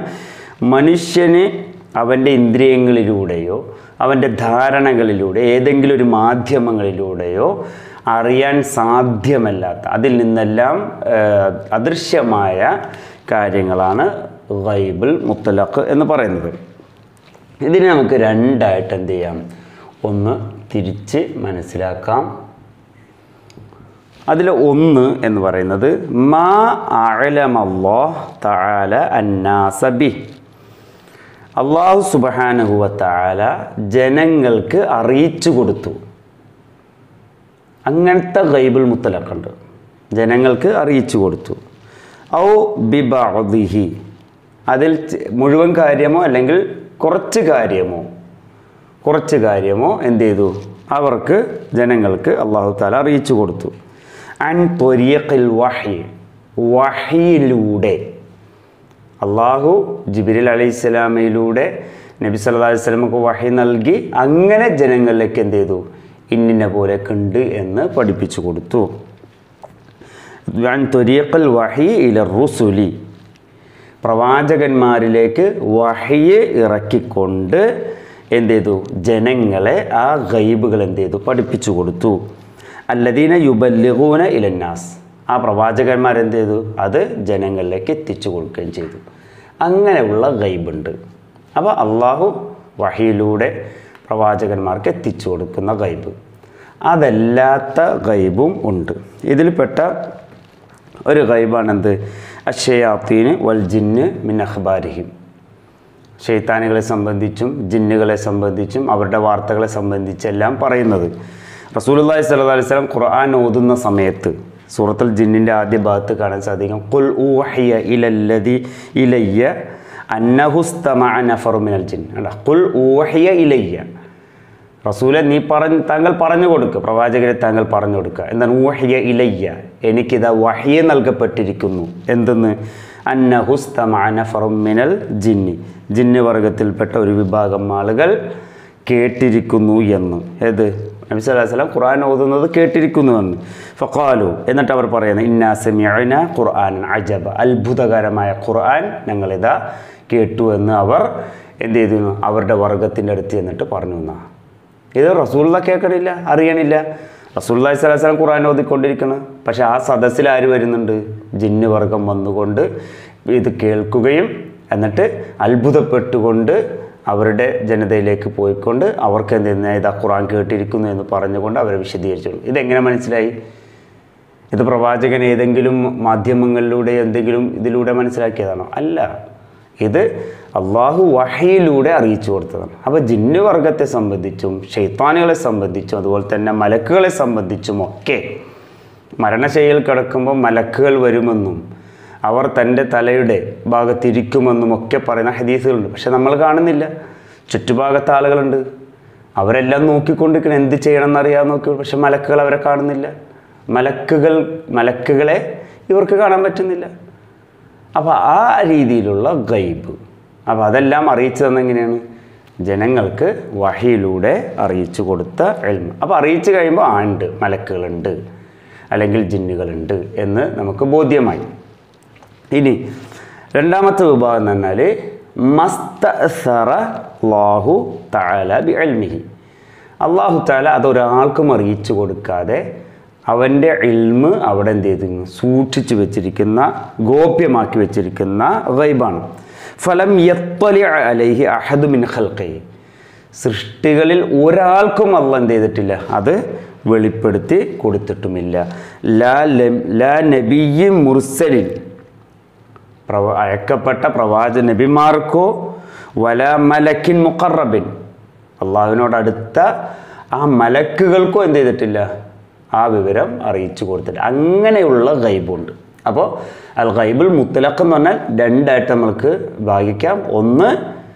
മനുഷ്യന് അവൻ്റെ ഇന്ദ്രിയങ്ങളിലൂടെയോ അവൻ്റെ ധാരണകളിലൂടെ ഏതെങ്കിലും ഒരു മാധ്യമങ്ങളിലൂടെയോ അറിയാൻ സാധ്യമല്ലാത്ത അതിൽ നിന്നെല്ലാം ഏഹ്, അദൃശ്യമായ കാര്യങ്ങളാണ് ഗൈബുൽ മുത്തലഖ് എന്ന് പറയുന്നത് ഇതിനെ നമുക്ക് രണ്ടായിട്ട് എന്ത് ചെയ്യാം ഒന്ന് തിരിച്ച് മനസ്സിലാക്കാം അതിൽ ഒന്ന് എന്ന് പറയുന്നത് മാ അലമല്ലോ തആല അന്നാസബി അള്ളാഹു സുബഹാനുഹുവ തആല ജനങ്ങൾക്ക് അറിയിച്ചു കൊടുത്തു അങ്ങനത്തെ ഗൈബുൽ മുത്തലക്കുണ്ട് ജനങ്ങൾക്ക് അറിയിച്ചു കൊടുത്തു ഔ ബിബഅദിഹി അതിൽ ച- മുഴുവൻ കാര്യമോ അല്ലെങ്കിൽ കുറച്ച് കാര്യമോ കുറച്ച് കാര്യമോ എന്ത് ചെയ്തു അവർക്ക് ജനങ്ങൾക്ക് അള്ളാഹു താല അറിയിച്ചു കൊടുത്തു അൻ തൊരിയക്കിൽ വഹി വഹിയിലൂടെ അള്ളാഹു ജിബിരിൽ അലൈഹി സ്വലാമയിലൂടെ നബി സല്ലാ അലൈഹി സ്വലമക്ക് വഹി നൽകി അങ്ങനെ ജനങ്ങളിലേക്ക് എന്ത് ചെയ്തു ഇന്നിനെ പോലെ കണ്ട് എന്ന് പഠിപ്പിച്ചു കൊടുത്തു അൻ തൊരിയക്കൽ വഹി ഇല റുസുലി പ്രവാചകന്മാരിലേക്ക് വഹിയെ ഇറക്കിക്കൊണ്ട് എന്ത് ചെയ്തു ജനങ്ങളെ ആ ഗൈബുകൾ എന്ത് ചെയ്തു പഠിപ്പിച്ചു കൊടുത്തു അല്ലദീന യുബല്ലിഹൂന ഇലന്നാസ് ആ പ്രവാചകന്മാർ എന്ത് ചെയ്തു അത് ജനങ്ങളിലേക്ക് എത്തിച്ചു കൊടുക്കുകയും ചെയ്തു അങ്ങനെയുള്ള ഗൈബുണ്ട് അപ്പോൾ അള്ളാഹു വഹിയിലൂടെ പ്രവാചകന്മാർക്ക് എത്തിച്ചു കൊടുക്കുന്ന ഗൈബ് അതല്ലാത്ത ഗൈബും ഉണ്ട് ഇതിൽപ്പെട്ട ഒരു ഗൈബാണെന്ത് അഷയാത്തീന് വൽ ജിന്ന് മിൻ അഖ്ബാരിഹിം ഷെയ്ത്താനുകളെ സംബന്ധിച്ചും ജിന്നുകളെ സംബന്ധിച്ചും അവരുടെ വാർത്തകളെ സംബന്ധിച്ചെല്ലാം പറയുന്നത് റസൂലുള്ളാഹി സ്വല്ലല്ലാഹി അലൈഹി വസല്ലം ഖുർആൻ ഓതുന്ന സമയത്ത് സൂറത്തുൽ ജിന്നിൻ്റെ ആദ്യ ഭാഗത്ത് കാണാൻ സാധിക്കും ഖുൽ ഊഹിയ ഇലല്ലദി ഇലയ്യ അന്നഹുസ്തമഅ നഫറു മിനൽ ജിൻ അല്ല ഖുൽ ഊഹിയ ഇലയ്യ റസൂലെ നീ പറഞ്ഞ് താങ്കൾ പറഞ്ഞു കൊടുക്കുക പ്രവാചകരെ താങ്കൾ പറഞ്ഞു കൊടുക്കുക എന്താണ് ഊഹിയ ഇലയ്യ എനിക്കിതാ വഹിയ നൽകപ്പെട്ടിരിക്കുന്നു എന്തെന്ന് അന്നഹുസ്തമാനഫറുമിനൽ ജിന്നി ജിന്ന് വർഗത്തിൽപ്പെട്ട ഒരു വിഭാഗം ആളുകൾ കേട്ടിരിക്കുന്നു എന്ന് ഏത് നബി സല്ലല്ലാഹു അലൈഹി വസല്ലം ഖുർആൻ ഓതുന്നത് കേട്ടിരിക്കുന്നു എന്ന് ഫഖാലു എന്നിട്ട് അവർ പറയുന്നത് ഇന്നാ സമിഅന ഖുർആൻ അജബ അത്ഭുതകരമായ ഖുർആൻ ഞങ്ങളിതാ കേട്ടു എന്ന് അവർ എന്ത് ചെയ്തു അവരുടെ വർഗത്തിൻ്റെ അടുത്ത് എന്നിട്ട് പറഞ്ഞു എന്നാ ഇത് റസൂള്ള കേൾക്കണില്ല അറിയണില്ല റസൂല്ലാഹി സ്വലാഹു വസ്ലം ഖുർആൻ ഓതിക്കൊണ്ടിരിക്കണം പക്ഷെ ആ സദസ്സിൽ ആര് വരുന്നുണ്ട് ജിന്ന് വർഗം വന്നുകൊണ്ട് ഇത് കേൾക്കുകയും എന്നിട്ട് അത്ഭുതപ്പെട്ടുകൊണ്ട് അവരുടെ ജനതയിലേക്ക് പോയിക്കൊണ്ട് അവർക്ക് എന്ത് ചെയ്യുന്നത് ഇതാ ഖുർആൻ കേട്ടിരിക്കുന്നു എന്ന് പറഞ്ഞുകൊണ്ട് അവരെ വിശദീകരിച്ചു ഇതെങ്ങനെ മനസ്സിലായി ഇത് പ്രവാചകൻ ഏതെങ്കിലും മാധ്യമങ്ങളിലൂടെ എന്തെങ്കിലും ഇതിലൂടെ മനസ്സിലാക്കിയതാണോ അല്ല ഇത് അള്ളാഹു വഹയിലൂടെ അറിയിച്ചു കൊടുത്തതാണ് അപ്പോൾ ജിന്നു വർഗത്തെ സംബന്ധിച്ചും ഷെയ്ത്താനുകളെ സംബന്ധിച്ചും അതുപോലെ തന്നെ മലക്കുകളെ സംബന്ധിച്ചും ഒക്കെ മരണശൈലിയിൽ കിടക്കുമ്പോൾ മലക്കുകൾ വരുമെന്നും അവർ തൻ്റെ തലയുടെ ഭാഗത്തിരിക്കുമെന്നും ഒക്കെ പറയുന്ന ഹദീസുകളുണ്ട് പക്ഷെ നമ്മൾ കാണുന്നില്ല ചുറ്റുഭാഗത്ത് ആളുകളുണ്ട് അവരെല്ലാം നോക്കിക്കൊണ്ടിരിക്കണം എന്ത് ചെയ്യണം എന്നറിയാൻ നോക്കി പക്ഷെ മലക്കുകൾ അവരെ കാണുന്നില്ല മലക്കുകൾ മലക്കുകളെ ഇവർക്ക് കാണാൻ പറ്റുന്നില്ല അപ്പോൾ ആ രീതിയിലുള്ള ഗൈബ് അപ്പോൾ അതെല്ലാം അറിയിച്ചു തന്നെങ്ങനെയാണ് ജനങ്ങൾക്ക് വഹിയിലൂടെ അറിയിച്ചു കൊടുത്ത എൽമ അപ്പോൾ അറിയിച്ചു കഴിയുമ്പോൾ ആ ഉണ്ട് മലക്കുകളുണ്ട് അല്ലെങ്കിൽ ജിന്നുകളുണ്ട് എന്ന് നമുക്ക് ബോധ്യമായി ഇനി രണ്ടാമത്തെ വിഭാഗം എന്ന് പറഞ്ഞാൽ മസ്തറ ലാഹു താല ബി അൽമിഹി അള്ളാഹു താല അതൊരാൾക്കും അറിയിച്ചു കൊടുക്കാതെ അവൻ്റെ ഇൽമ് അവിടെ എന്ത് ചെയ്തിരുന്നു സൂക്ഷിച്ചു വെച്ചിരിക്കുന്ന ഗോപ്യമാക്കി വെച്ചിരിക്കുന്ന ഗൈബാണ് ഫലം യത്വലി അലൈഹി അഹദു മിൻ ഖൽഖി സൃഷ്ടികളിൽ ഒരാൾക്കും അല്ല എന്ത് ചെയ്തിട്ടില്ല അത് വെളിപ്പെടുത്തി കൊടുത്തിട്ടുമില്ല ലാ ലം- ലാ നബിയി മുർസലിൻ പ്രവ അയക്കപ്പെട്ട പ്രവാചക നബിമാർക്കോ വല മലക്കിൻ മുഖറബിൻ അള്ളാഹുവിനോട് അടുത്ത ആ മലക്കുകൾക്കോ എന്ത് ചെയ്തിട്ടില്ല ആ വിവരം അറിയിച്ചു കൊടുത്തിട്ട് അങ്ങനെയുള്ള ഗൈബുണ്ട് അപ്പോൾ അൽ ഗൈബുൽ മുത്തലഖ് എന്ന് പറഞ്ഞാൽ രണ്ടായിട്ട് നമ്മൾക്ക് ഭാഗിക്കാം ഒന്ന്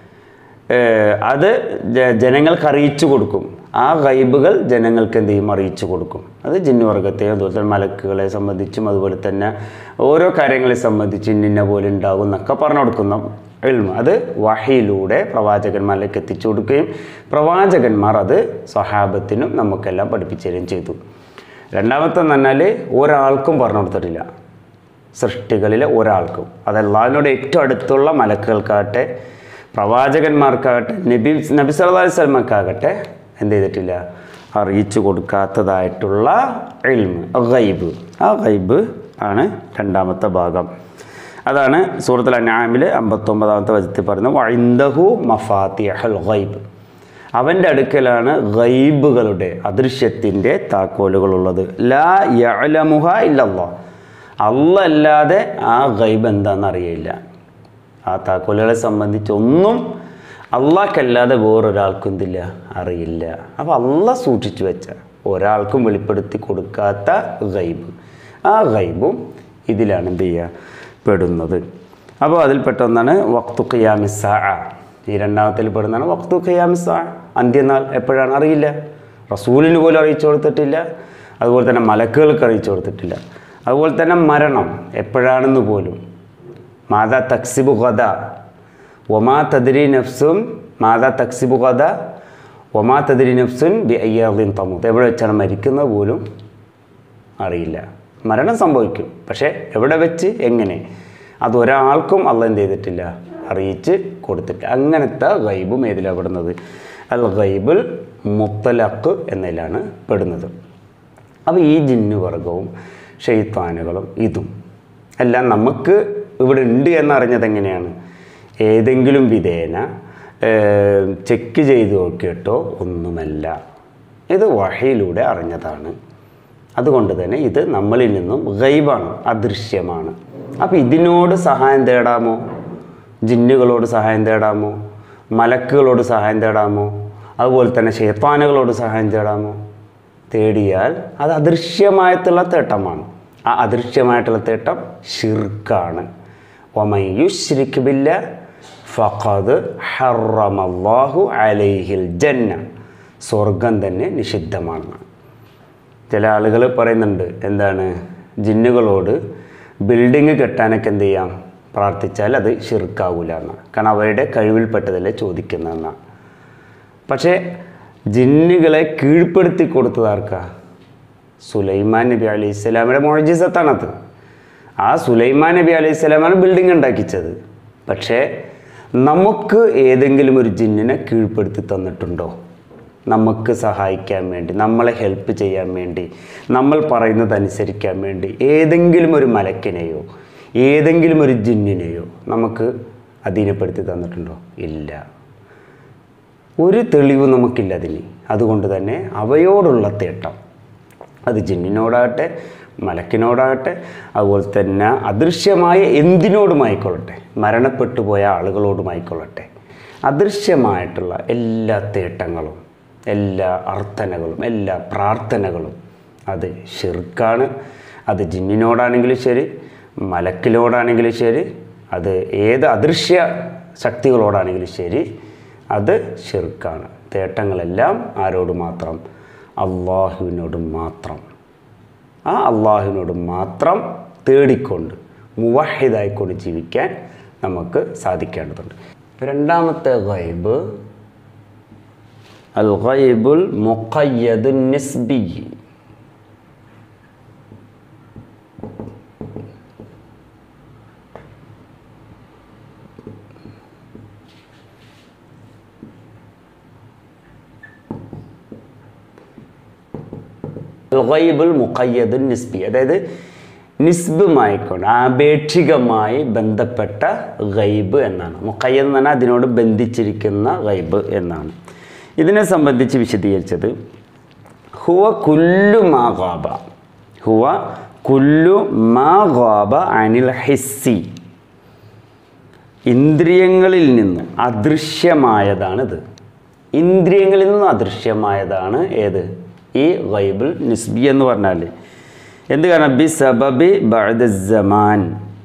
ഏഹ്, അത് ജ- ജനങ്ങൾക്ക് അറിയിച്ചു കൊടുക്കും ആ ഗൈബുകൾ ജനങ്ങൾക്ക് എന്ത് ചെയ്യും അറിയിച്ചു കൊടുക്കും അത് ജിന്നുവർഗത്തെയും അതുപോലെ തന്നെ മലക്കുകളെ സംബന്ധിച്ചും അതുപോലെ തന്നെ ഓരോ കാര്യങ്ങളെ സംബന്ധിച്ച് ഇന്നിന്ന പോലെ ഉണ്ടാകും എന്നൊക്കെ പറഞ്ഞു കൊടുക്കുന്ന ഇൽമ അത് വഹിയിലൂടെ പ്രവാചകന്മാരിലേക്ക് എത്തിച്ചു കൊടുക്കുകയും പ്രവാചകന്മാർ അത് സ്വഹാബത്തിനും നമുക്കെല്ലാം പഠിപ്പിച്ചു തരികയും ചെയ്തു രണ്ടാമത്തെ എന്ന് പറഞ്ഞാൽ ഒരാൾക്കും പറഞ്ഞു കൊടുത്തിട്ടില്ല സൃഷ്ടികളിലെ ഒരാൾക്കും അത് അള്ളാഹിനോട് ഏറ്റവും അടുത്തുള്ള മലക്കുകൾക്കാകട്ടെ പ്രവാചകന്മാർക്കാകട്ടെ നബി നബി സല്ലല്ലാഹു അലൈഹി വസല്ലമക്കാകട്ടെ എന്ത് ചെയ്തിട്ടില്ല അറിയിച്ചു കൊടുക്കാത്തതായിട്ടുള്ള ഇൽമ് ഗൈബ് ആ ഗൈബ് ആണ് രണ്ടാമത്തെ ഭാഗം അതാണ് സൂറത്തുൽ അനാമിൽ അമ്പത്തൊമ്പതാമത്തെ വചനത്തിൽ പറയുന്നത് വൈന്ദഹു മഫാത്തിയഹൽ ഗൈബ് അവൻ്റെ അടുക്കലാണ് ഗൈബുകളുടെ അദൃശ്യത്തിൻ്റെ താക്കോലുകളുള്ളത് ലാ യഅലമുഹ ഇല്ലല്ലാ അല്ലല്ലാതെ ആ ഗൈബ് എന്താണെന്ന് അറിയില്ല ആ താക്കോലുകളെ സംബന്ധിച്ച് ഒന്നും അള്ളാഹ്ക്കല്ലാതെ വേറൊരാൾക്കും എന്തില്ല അറിയില്ല അപ്പോൾ അള്ളാഹ് സൂക്ഷിച്ചു വെച്ച ഒരാൾക്കും വെളിപ്പെടുത്തി കൊടുക്കാത്ത ഗൈബ് ആ ഗൈബും ഇതിലാണ് എന്ത് ചെയ്യുക പെടുന്നത് അപ്പോൾ അതിൽപ്പെട്ട ഒന്നാണ് വക്തു ഖിയാമിസ ഈ രണ്ടാമത്തിൽ പെടുന്നതാണ് വക്തു ഖിയാമിസ അന്ത്യനാൾ എപ്പോഴാണ് അറിയില്ല റസൂലിന് പോലും അറിയിച്ചു കൊടുത്തിട്ടില്ല അതുപോലെ തന്നെ മലക്കുകൾക്ക് അറിയിച്ചു കൊടുത്തിട്ടില്ല അതുപോലെ തന്നെ മരണം എപ്പോഴാണെന്ന് പോലും മാതാ തക്സിബു കഥ ഒമാ തദ്രി നഫ്സും മാതാ തക്സിബു കഥ ഒമാ തദ്രി നഫ്സുൻ ബി അയ്യാദിൻ തമൂത്ത് എവിടെ വെച്ചാണ് മരിക്കുന്നത് പോലും അറിയില്ല മരണം സംഭവിക്കും പക്ഷേ എവിടെ വെച്ച് എങ്ങനെ അതൊരാൾക്കും അല്ല എന്ത് ചെയ്തിട്ടില്ല അറിയിച്ച് കൊടുത്തിട്ടില്ല അങ്ങനത്തെ ഗൈബും ഏതിലാണ് പെടുന്നത് അൽ ഗൈബുൽ മുത്തലഖ് എന്നതിലാണ് പെടുന്നത് അപ്പോൾ ഈ ജിന്നു വർഗവും ഷെയ്ത്താനുകളും ഇതും എല്ലാം നമുക്ക് ഇവിടെ ഉണ്ട് എന്നറിഞ്ഞത് എങ്ങനെയാണ് ഏതെങ്കിലും വിധേന ചെക്ക് ചെയ്ത് നോക്കിയിട്ടോ ഒന്നുമല്ല ഇത് വഹയിലൂടെ അറിഞ്ഞതാണ് അതുകൊണ്ട് തന്നെ ഇത് നമ്മളിൽ നിന്നും ഗൈബാണ് അദൃശ്യമാണ് അപ്പോൾ ഇതിനോട് സഹായം തേടാമോ ജിന്നുകളോട് സഹായം തേടാമോ മലക്കുകളോട് സഹായം തേടാമോ അതുപോലെ തന്നെ ഷേത്താനുകളോട് സഹായം തേടാമോ തേടിയാൽ അത് അദൃശ്യമായിട്ടുള്ള തേട്ടമാണ് ആ അദൃശ്യമായിട്ടുള്ള തേട്ടം ഷിർക്കാണ് ഒമയുശ്രിക് ബില്ല ഫഖദ് ഹറമല്ലാഹു അലൈഹിൽ ജന്ന സ്വർഗം തന്നെ നിഷിദ്ധമാണ് ചില ആളുകൾ പറയുന്നുണ്ട് എന്താണ് ജിന്നുകളോട് ബിൽഡിങ് കെട്ടാനൊക്കെ എന്ത് ചെയ്യാം പ്രാർത്ഥിച്ചാൽ അത് ഷിർക്കാവൂല എന്നാണ് കാരണം അവരുടെ കഴിവിൽപ്പെട്ടതല്ലേ ചോദിക്കുന്നതെന്നാണ് പക്ഷേ ജിന്നുകളെ കീഴ്പ്പെടുത്തി കൊടുത്തത് ആർക്കാ സുലൈമാൻ നബി അലൈഹി സ്വലാമിയുടെ മൊഴജിസത്താണത് ആ സുലൈമാൻ നബി അലൈഹി സ്വലാമാണ് ബിൽഡിംഗ് ഉണ്ടാക്കിച്ചത് പക്ഷേ നമുക്ക് ഏതെങ്കിലും ഒരു ജിന്നിനെ കീഴ്പ്പെടുത്തി തന്നിട്ടുണ്ടോ നമുക്ക് സഹായിക്കാൻ വേണ്ടി നമ്മളെ ഹെൽപ്പ് ചെയ്യാൻ വേണ്ടി നമ്മൾ പറയുന്നത് അനുസരിക്കാൻ വേണ്ടി ഏതെങ്കിലും ഒരു മലക്കിനെയോ ഏതെങ്കിലും ഒരു ജിന്നിനെയോ നമുക്ക് അധീനപ്പെടുത്തി തന്നിട്ടുണ്ടോ ഇല്ല ഒരു തെളിവ് നമുക്കില്ല അതിന് അതുകൊണ്ട് തന്നെ അവയോടുള്ള തേട്ടം അത് ജിന്നിനോടാകട്ടെ മലക്കിനോടാകട്ടെ അതുപോലെ തന്നെ അദൃശ്യമായ എന്തിനോടുമായിക്കൊള്ളട്ടെ മരണപ്പെട്ടു പോയ ആളുകളോടുമായിക്കൊള്ളട്ടെ അദൃശ്യമായിട്ടുള്ള എല്ലാ തേട്ടങ്ങളും എല്ലാ അർത്ഥനകളും എല്ലാ പ്രാർത്ഥനകളും അത് ഷിർക്കാണ് അത് ജിന്നിനോടാണെങ്കിലും ശരി മലക്കിനോടാണെങ്കിലും ശരി അത് ഏത് അദൃശ്യ ശക്തികളോടാണെങ്കിലും ശരി അത് ഷിർക്കാണ് തേട്ടങ്ങളെല്ലാം ആരോട് മാത്രം അള്ളാഹുവിനോട് മാത്രം ആ അള്ളാഹുവിനോട് മാത്രം തേടിക്കൊണ്ട് മുവഹിദായിക്കൊണ്ട് ജീവിക്കാൻ നമുക്ക് സാധിക്കേണ്ടതുണ്ട് രണ്ടാമത്തെ ഗൈബ് അൽ ഗൈബുൽ മുഖയ്യദു നിസ്ബി ഗൈബുൽ മുഖയ്യദുൻ നിസ്ബി അതായത് നിസ്ബുമായിക്കൊണ്ട് ആപേക്ഷികമായി ബന്ധപ്പെട്ട ഗൈബ് എന്നാണ് മുഖയ്യദ് എന്ന് പറഞ്ഞാൽ അതിനോട് ബന്ധിച്ചിരിക്കുന്ന ഗൈബ് എന്നാണ് ഇതിനെ സംബന്ധിച്ച് വിശദീകരിച്ചത് ഹുവ കുല്ലു മാ ഗാബ ഹുവ കുല്ലു മാ ഗാബ അനിൽ ഹിസ്സി ഇന്ദ്രിയങ്ങളിൽ നിന്ന് അദൃശ്യമായതാണിത് ഇന്ദ്രിയങ്ങളിൽ നിന്ന് അദൃശ്യമായതാണ് ഏത് ഈ ഗൈബിൾ നിസ്ബി എന്ന് പറഞ്ഞാൽ എന്ത് കാരണം ബി സബബി ബഅദ്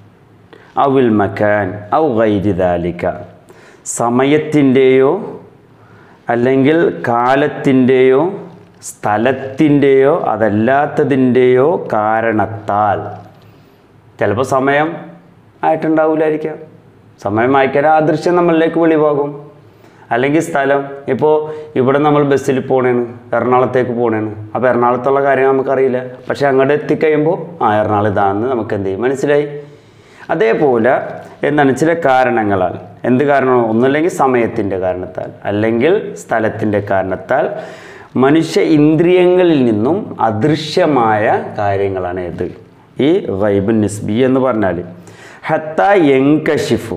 ഔൽ മക്കാൻ ഔ ഗൈരി ദാലിക സമയത്തിൻ്റെയോ അല്ലെങ്കിൽ കാലത്തിൻ്റെയോ സ്ഥലത്തിൻ്റെയോ അതല്ലാത്തതിൻ്റെയോ കാരണത്താൽ ചിലപ്പോൾ സമയം ആയിട്ടുണ്ടാവില്ലായിരിക്കാം സമയം ആയിക്കാൻ ആ ദൃശ്യം നമ്മളിലേക്ക് വെളിവാകും അല്ലെങ്കിൽ സ്ഥലം ഇപ്പോൾ ഇവിടെ നമ്മൾ ബസ്സിൽ പോണേണ് എറണാകുളത്തേക്ക് പോണേണ് അപ്പോൾ എറണാകുളത്തുള്ള കാര്യം നമുക്കറിയില്ല പക്ഷേ അങ്ങോട്ട് എത്തിക്കഴിയുമ്പോൾ ആ എറണാകുളം ഇതാണെന്ന് നമുക്ക് എന്ത് ചെയ്യും മനസ്സിലായി അതേപോലെ എന്താണ് ചില കാരണങ്ങളാൽ എന്ത് കാരണമോ ഒന്നുമില്ലെങ്കിൽ സമയത്തിൻ്റെ കാരണത്താൽ അല്ലെങ്കിൽ സ്ഥലത്തിൻ്റെ കാരണത്താൽ മനുഷ്യ ഇന്ദ്രിയങ്ങളിൽ നിന്നും അദൃശ്യമായ കാര്യങ്ങളാണ് ഇത് ഈ ഗൈബ് നിസ്ബി എന്ന് പറഞ്ഞാൽ ഹത്ത എങ്കഷിഫു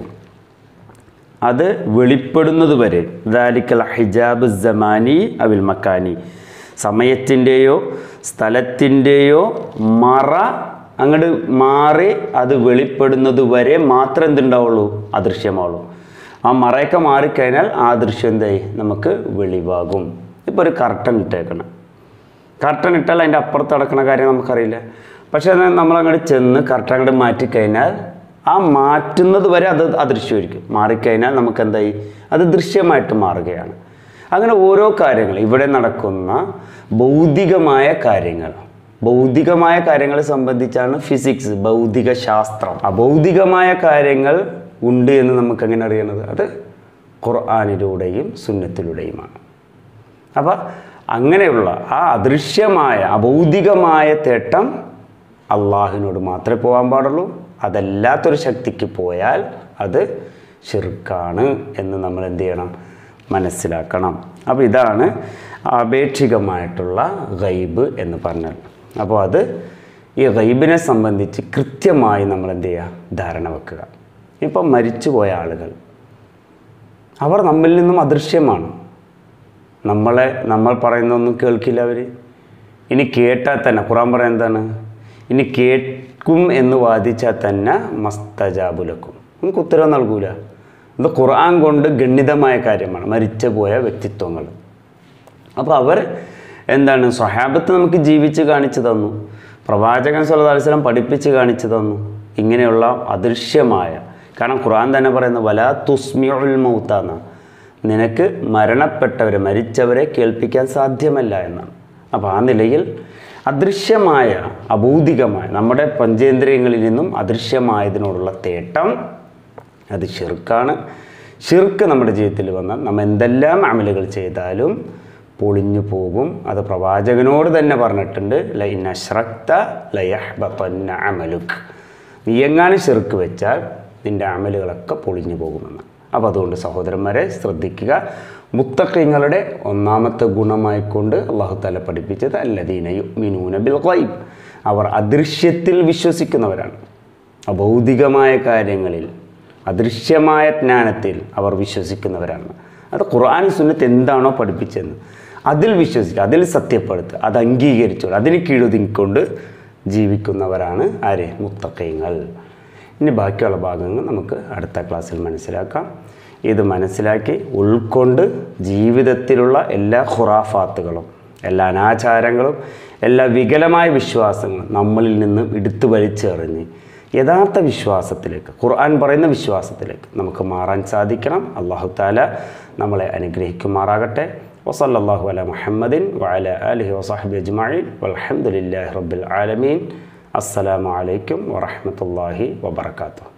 അത് വെളിപ്പെടുന്നത് വരെ ദാലിക്കൽ ഹിജാബ് ജമാനി അവിൽ മക്കാനി സമയത്തിൻ്റെയോ സ്ഥലത്തിൻ്റെയോ മറ അങ്ങോട്ട് മാറി അത് വെളിപ്പെടുന്നത് വരെ മാത്രം എന്തുണ്ടാവുള്ളൂ അദൃശ്യമാവുള്ളൂ ആ മറയൊക്കെ മാറിക്കഴിഞ്ഞാൽ ആ ദൃശ്യം എന്തായി നമുക്ക് വെളിവാകും ഇപ്പോൾ ഒരു കർട്ടൻ ഇട്ടേക്കണം കർട്ടൻ ഇട്ടാൽ അതിൻ്റെ അപ്പുറത്ത് നടക്കുന്ന കാര്യം നമുക്കറിയില്ല പക്ഷേ എന്നാൽ നമ്മളങ്ങോട്ട് ചെന്ന് കർട്ടൻ അങ്ങോട്ട് മാറ്റിക്കഴിഞ്ഞാൽ ആ മാറ്റുന്നത് വരെ അത് അദൃശ്യമായിരിക്കും മാറിക്കഴിഞ്ഞാൽ നമുക്ക് എന്തായി അത് ദൃശ്യമായിട്ട് മാറുകയാണ് അങ്ങനെ ഓരോ കാര്യങ്ങൾ ഇവിടെ നടക്കുന്ന ഭൗതികമായ കാര്യങ്ങൾ ഭൗതികമായ കാര്യങ്ങളെ സംബന്ധിച്ചാണ് ഫിസിക്സ് ഭൗതിക ശാസ്ത്രം അഭൗതികമായ കാര്യങ്ങൾ ഉണ്ട് എന്ന് നമുക്ക് എങ്ങനെ അറിയണത് അത് ഖുർആാനിലൂടെയും സുന്നത്തിലൂടെയുമാണ് അപ്പോൾ അങ്ങനെയുള്ള ആ അദൃശ്യമായ അഭൗതികമായ തേട്ടം അള്ളാഹിനോട് മാത്രമേ പോകാൻ പാടുള്ളൂ അതല്ലാത്തൊരു ശക്തിക്ക് പോയാൽ അത് ഷിർക്കാണ് എന്ന് നമ്മൾ എന്ത് ചെയ്യണം മനസ്സിലാക്കണം അപ്പോൾ ഇതാണ് ആപേക്ഷികമായിട്ടുള്ള ഗൈബ് എന്ന് പറഞ്ഞാൽ അപ്പോൾ അത് ഈ ഗൈബിനെ സംബന്ധിച്ച് കൃത്യമായി നമ്മൾ എന്ത് ചെയ്യുക ധാരണ വെക്കുക ഇപ്പം മരിച്ചുപോയ ആളുകൾ അവർ നമ്മിൽ നിന്നും അദൃശ്യമാണ് നമ്മളെ നമ്മൾ പറയുന്നൊന്നും കേൾക്കില്ല അവർ ഇനി കേട്ടാൽ തന്നെ ഖുറാൻ പറയാൻ എന്താണ് ഇനി കേൾക്കും എന്ന് വാദിച്ചാൽ തന്നെ മസ്തജാബുലക്കും നമുക്ക് ഉത്തരവ് നൽകൂല ഇത് ഖുർആൻ കൊണ്ട് ഗണ്യതമായ കാര്യമാണ് മരിച്ചു പോയ വ്യക്തിത്വങ്ങൾ അപ്പോൾ അവർ എന്താണ് സ്വഹാബത്ത് നമുക്ക് ജീവിച്ച് കാണിച്ചു തന്നു പ്രവാചകൻ സല്ലല്ലാഹു അലൈഹി വസല്ലം പഠിപ്പിച്ച് കാണിച്ചു തന്നു ഇങ്ങനെയുള്ള അദൃശ്യമായ കാരണം ഖുർആൻ തന്നെ പറയുന്ന വലാ തുസ്മിഉൽ മൗത്ത എന്നാണ് നിനക്ക് മരണപ്പെട്ടവരെ മരിച്ചവരെ കേൾപ്പിക്കാൻ സാധ്യമല്ല എന്നാണ് അപ്പോൾ ആ നിലയിൽ അദൃശ്യമായ അഭൗതികമായ നമ്മുടെ പഞ്ചേന്ദ്രിയങ്ങളിൽ നിന്നും അദൃശ്യമായതിനോടുള്ള തേട്ടം അത് ഷിർക്കാണ് ഷിർക്ക് നമ്മുടെ ജീവിതത്തിൽ വന്നാൽ നമ്മൾ എന്തെല്ലാം അമലുകൾ ചെയ്താലും പൊളിഞ്ഞു പോകും അത് പ്രവാചകനോട് തന്നെ പറഞ്ഞിട്ടുണ്ട് ലൈൻ അശ്രക്ത ലയഹ്ബത്തന്ന അമലുക്ക് നീ എങ്ങാനും ഷിർക്ക് വെച്ചാൽ നിൻ്റെ അമലുകളൊക്കെ പൊളിഞ്ഞു പോകുമെന്ന് അപ്പോൾ അതുകൊണ്ട് സഹോദരന്മാരെ ശ്രദ്ധിക്കുക മുത്തക്കിങ്ങളുടെ ഒന്നാമത്തെ ഗുണമായിക്കൊണ്ട് അള്ളാഹു താല പഠിപ്പിച്ചത് അല്ലദീന യുമിനൂന ബിൽ ഗൈബ് അവർ അദൃശ്യത്തിൽ വിശ്വസിക്കുന്നവരാണ് അഭൗതികമായ കാര്യങ്ങളിൽ അദൃശ്യമായ ജ്ഞാനത്തിൽ അവർ വിശ്വസിക്കുന്നവരാണ് അത് ഖുർആൻ സുന്നത്ത് എന്താണോ പഠിപ്പിച്ചതെന്ന് അതിൽ വിശ്വസിക്കുക അതിൽ സത്യപ്പെടുത്തുക അത് അംഗീകരിച്ചു അതിന് കീഴൊതുങ്ങിക്കൊണ്ട് ജീവിക്കുന്നവരാണ് ആര് മുത്തക്കയങ്ങൾ ഇനി ബാക്കിയുള്ള ഭാഗങ്ങൾ നമുക്ക് അടുത്ത ക്ലാസ്സിൽ മനസ്സിലാക്കാം ഇത് മനസ്സിലാക്കി ഉൾക്കൊണ്ട് ജീവിതത്തിലുള്ള എല്ലാ ഖുറാഫാത്തുകളും എല്ലാ അനാചാരങ്ങളും എല്ലാ വികലമായ വിശ്വാസങ്ങളും നമ്മളിൽ നിന്ന് എടുത്തു വലിച്ചെറിഞ്ഞ് യഥാർത്ഥ വിശ്വാസത്തിലേക്ക് ഖുർആൻ പറയുന്ന വിശ്വാസത്തിലേക്ക് നമുക്ക് മാറാൻ സാധിക്കണം അള്ളാഹു താല നമ്മളെ അനുഗ്രഹിക്കുമാറാകട്ടെ വസല്ലാഹു അല മുഹമ്മദിൻ വഅല അലിഹി വസാഹിബി അജ്മഈൻ വൽഹംദുലില്ലാഹി റബ്ബിൽ ആലമീൻ അസ്സലാമു അലൈക്കും വറഹ്മത്തുള്ളാഹി വബർക്കാത്തു